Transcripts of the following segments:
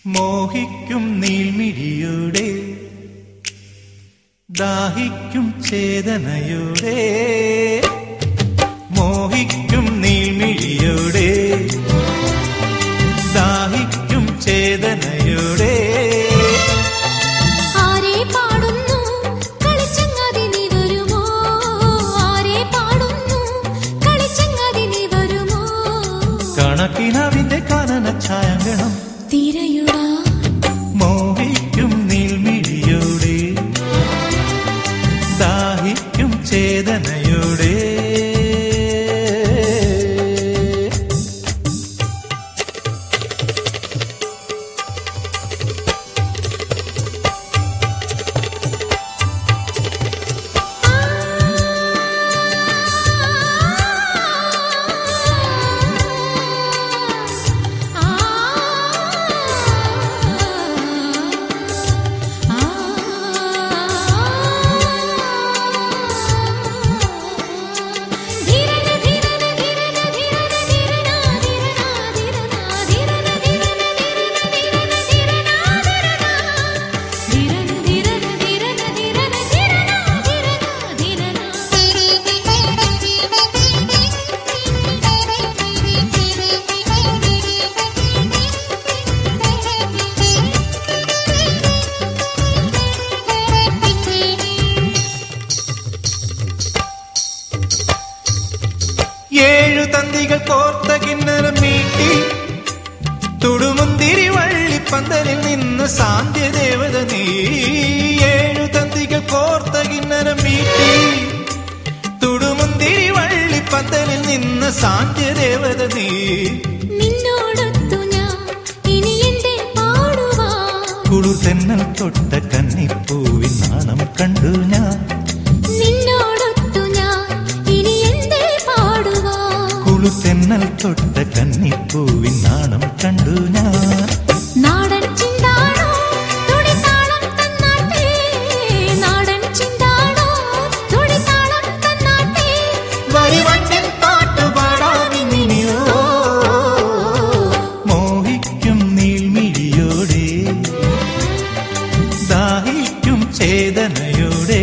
മോഹിക്കും നീൾമിഴിയുടെ ദാഹിക്കും ചേതനയുടെ മോഹിക്കും നീൾമിഴിയുടെ ദാഹിക്കും ചേതനയുടെ ആരെ പാടുന്നു കളിച്ചങ്ങാതി നീ വരുമോ ആരെ പാടുന്നു കളിച്ചങ്ങാതി നീ വരുമോ കണക്കിനവിന്റെ കാനന ഛായങ്കണം തിരയുവാ മോഹിക്കും നീൾമിഴിയുടെ ദാഹിക്കും ചേതനയുടെ ഏഴു തന്തികൾ കോർത്ത കിണ്ണരം മീട്ടി തുടുമുന്തിരി വള്ളിപ്പന്തലിൽ നിന്ന് സാന്ധ്യദേവത നീ ഏഴു തന്തികൾ കോർത്ത കിണ്ണരം മീട്ടി തുടുമുന്തിരി വള്ളിപ്പന്തലിൽ നിന്ന് സാന്ധ്യദേവത നീ നിന്നോടൊത്തു ഞാൻ ഇനി എന്റെ പാടുവാ കുളിർ തെന്നൽ തൊട്ട കന്നിപ്പൂവിൻ നാണം കണ്ടു ഞാൻ നിന്നോടൊത്തു ഞാൻ ഇനി എന്തേ പാടുവാ കുളിർ തെന്നൽ തൊട്ട കന്നിപ്പൂവിൻ നാണം കണ്ടു ഞാൻ നാടൻ ചിന്താണോ തുടിതാളം തന്നാട്ടെ നാടൻ ചിന്താണോ തുടിതാളം തന്നാട്ടെ വരിവണ്ടിൻ പാട്ടുപാടാമിനിയോ മോഹിക്കും നീൾമിഴിയോടെ ദാഹിക്കും ചേതനയോടെ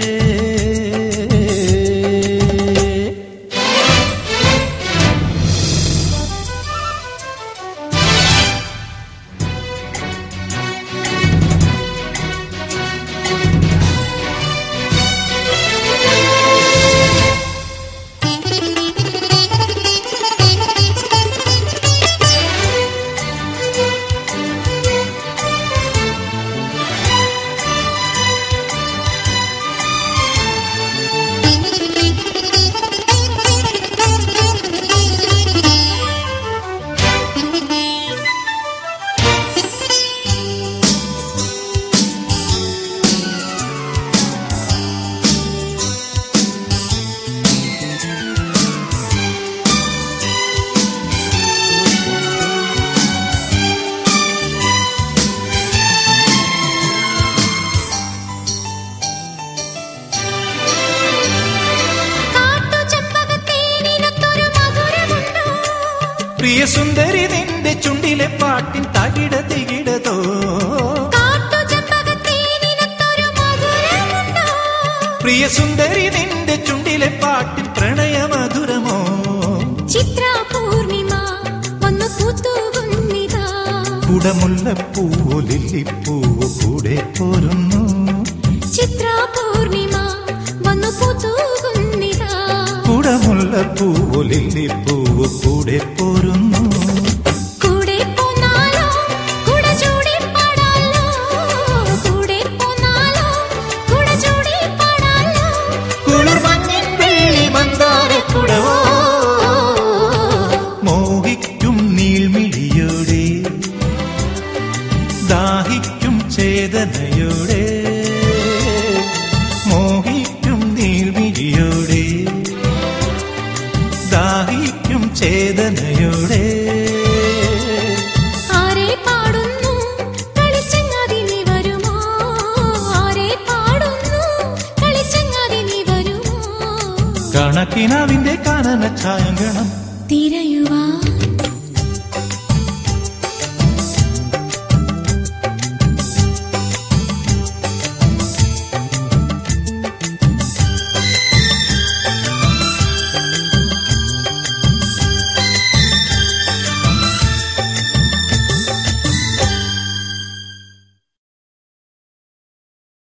കാട്ടുചെമ്പകത്തേനിനൊത്തൊരു മധുരമുണ്ടോ പ്രിയ സുന്ദരി നിന്റെ ചുണ്ടിലെ പാട്ടിൻ തകിട തികിടതോ കാട്ടുചെമ്പകത്തേനിനൊത്തൊരു മധുരമുണ്ടോ പ്രിയ സുന്ദരി നിന്റെ ചുണ്ടിലെ പാട്ടിൻ പ്രണയമധുരമോ ചിത്ര പൂർണിമ വന്നു പൂത്തുകുന്നിതാ കുടമുല്ലപ്പൂവോ ലില്ലിപ്പൂവോ കൂടെ പോരുന്നു ചിത്ര പൂർണിമ വന്നു പൂത്തുകുന്നിതാ കുടമുല്ലപ്പൂവോ ലില്ലിപ്പൂവോ കൂടെ പോരുന്നു കൂടെ പോന്നാലോ കുട ചൂടി പാടാലോ കൂടെ പോന്നാലോ കുട ചൂടി പാടാലോ കുളിർമഞ്ഞിൻ വെള്ളി മന്ദാരക്കുടവോ മോഹിക്കും നീൾമിഴിയോടെ ദാഹിക്കും ചേതനയോടെ മോഹിക്കും നീൾമിഴിയോടെ ദാഹിക്കും ചേതനയോടെ ആരെ പാടുന്നു കളിച്ചങ്ങാതി നീ വരുമോ ആരെ പാടുന്നു കളിച്ചങ്ങാതി നീ വരുമോ കണക്കിനാവിന്റെ കാനന ഛായങ്കണം തിരയുവാൻ